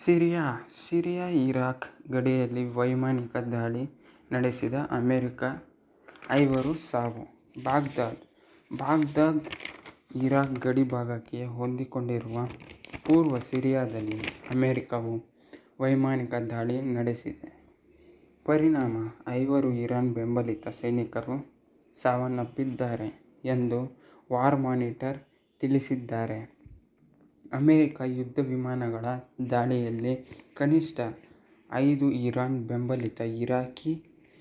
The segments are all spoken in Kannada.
ಸಿರಿಯಾ ಸಿರಿಯಾ ಇರಾಕ್ ಗಡಿಯಲ್ಲಿ ವೈಮಾನಿಕ ದಾಳಿ ನಡೆಸಿದ ಅಮೆರಿಕ ಐವರು ಸಾವು ಬಾಗ್ದಾದ್ ಬಾಗ್ದಾದ್ ಇರಾಕ್ ಗಡಿಭಾಗಕ್ಕೆ ಹೊಂದಿಕೊಂಡಿರುವ ಪೂರ್ವ ಸಿರಿಯಾದಲ್ಲಿ ಅಮೆರಿಕವು ವೈಮಾನಿಕ ದಾಳಿ ನಡೆಸಿದೆ. ಪರಿಣಾಮ ಐವರು ಇರಾನ್ ಬೆಂಬಲಿತ ಸೈನಿಕರು ಸಾವನ್ನಪ್ಪಿದ್ದಾರೆ ಎಂದು ವಾರ್ ಮಾನಿಟರ್ ತಿಳಿಸಿದ್ದಾರೆ. ಅಮೆರಿಕ ಯುದ್ಧ ವಿಮಾನಗಳ ದಾಳಿಯಲ್ಲಿ ಕನಿಷ್ಠ ಐದು ಇರಾನ್ ಬೆಂಬಲಿತ ಇರಾಕಿ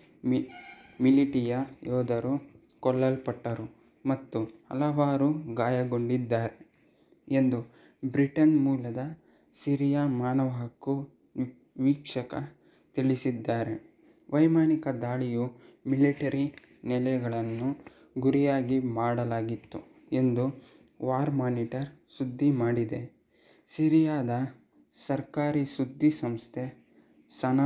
ಮಿಲಿಟಿಯ ಯೋಧರು ಕೊಲ್ಲಲ್ಪಟ್ಟರು ಮತ್ತು ಹಲವರು ಗಾಯಗೊಂಡಿದ್ದಾರೆ ಎಂದು ಬ್ರಿಟನ್ ಮೂಲದ ಸಿರಿಯಾ ಮಾನವ ಹಕ್ಕು ವೀಕ್ಷಕ ತಿಳಿಸಿದ್ದಾರೆ. ವೈಮಾನಿಕ ದಾಳಿಯು ಮಿಲಿಟರಿ ನೆಲೆಗಳನ್ನು ಗುರಿಯಾಗಿ ಮಾಡಲಾಗಿತ್ತು ಎಂದು ವಾರ್ ಮಾನಿಟರ್ ಸುದ್ದಿ ಮಾಡಿದೆ. ಸಿರಿಯಾದ ಸರ್ಕಾರಿ ಸುದ್ದಿ ಸಂಸ್ಥೆ ಸನಾ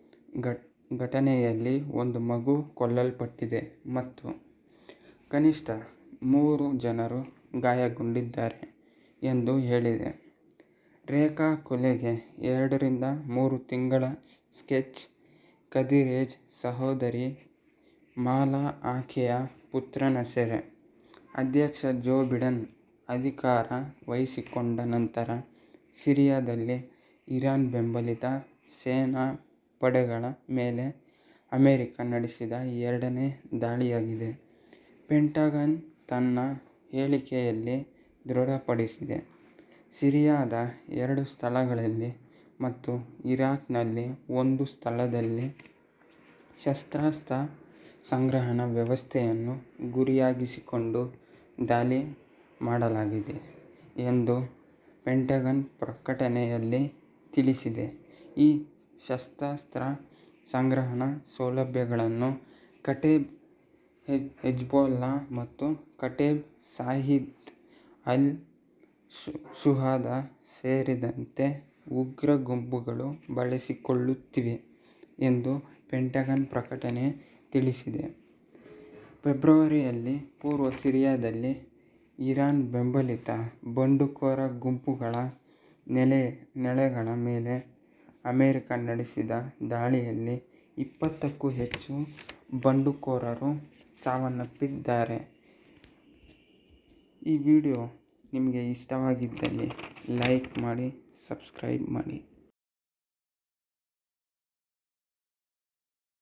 ಘಟನೆಯಲ್ಲಿ ಒಂದು ಮಗು ಕೊಲ್ಲಲ್ಪಟ್ಟಿದೆ ಮತ್ತು ಕನಿಷ್ಠ ಮೂರು ಜನರು ಗಾಯಗೊಂಡಿದ್ದಾರೆ ಎಂದು ಹೇಳಿದೆ. ರೇಖಾ ಕೊಲೆಗೆ ಎರಡರಿಂದ ಮೂರು ತಿಂಗಳ ಸ್ಕೆಚ್ ಕದಿರೇಜ್ ಸಹೋದರಿ ಮಾಲಾ ಆಕೆಯ ಪುತ್ರನ ಸೆರೆ. ಅಧ್ಯಕ್ಷ ಜೋ ಬಿಡನ್ ಅಧಿಕಾರ ವಹಿಸಿಕೊಂಡ ನಂತರ ಸಿರಿಯಾದಲ್ಲಿ ಇರಾನ್ ಬೆಂಬಲಿತ ಸೇನಾಪಡೆಗಳ ಮೇಲೆ ಅಮೆರಿಕ ನಡೆಸಿದ ಎರಡನೇ ದಾಳಿಯಾಗಿದೆ. ಪೆಂಟಗನ್ ತನ್ನ ಹೇಳಿಕೆಯಲ್ಲಿ ದೃಢಪಡಿಸಿದೆ. ಸಿರಿಯಾದ ಎರಡು ಸ್ಥಳಗಳಲ್ಲಿ ಮತ್ತು ಇರಾಕ್ನಲ್ಲಿ ಒಂದು ಸ್ಥಳದಲ್ಲಿ ಶಸ್ತ್ರಾಸ್ತ್ರ ಸಂಗ್ರಹಣಾ ವ್ಯವಸ್ಥೆಯನ್ನು ಗುರಿಯಾಗಿಸಿಕೊಂಡು ದಾಳಿ ಮಾಡಲಾಗಿದೆ ಎಂದು ಪೆಂಟಗನ್ ಪ್ರಕಟಣೆಯಲ್ಲಿ ತಿಳಿಸಿದೆ. ಈ ಶಸ್ತ್ರಾಸ್ತ್ರ ಸಂಗ್ರಹಣಾ ಸೌಲಭ್ಯಗಳನ್ನು ಕಟೇಬ್ ಹೆಜ್ಬೊಲ್ಲಾ ಮತ್ತು ಕಟೇಬ್ ಸಾಯಿದ್ ಅಲ್ ಶುಹದಾ ಸೇರಿದಂತೆ ಉಗ್ರ ಗುಂಪುಗಳು ಬಳಸಿಕೊಳ್ಳುತ್ತಿವೆ ಎಂದು ಪೆಂಟಗನ್ ಪ್ರಕಟಣೆ ತಿಳಿಸಿದೆ. ಫೆಬ್ರವರಿಯಲ್ಲಿ ಪೂರ್ವ ಸಿರಿಯಾದಲ್ಲಿ ಇರಾನ್ ಬೆಂಬಲಿತ ಬಂಡುಕೋರ ಗುಂಪುಗಳ ನೆಲೆಗಳ ಮೇಲೆ ಅಮೆರಿಕ ನಡೆಸಿದ ದಾಳಿಯಲ್ಲಿ ಇಪ್ಪತ್ತಕ್ಕೂ ಹೆಚ್ಚು ಬಂಡುಕೋರರು ಸಾವನ್ನಪ್ಪಿದ್ದಾರೆ. ಈ ವಿಡಿಯೋ ನಿಮಗೆ ಇಷ್ಟವಾಗಿದ್ದಲ್ಲಿ ಲೈಕ್ ಮಾಡಿ ಸಬ್ಸ್ಕ್ರೈಬ್ ಮಾಡಿ.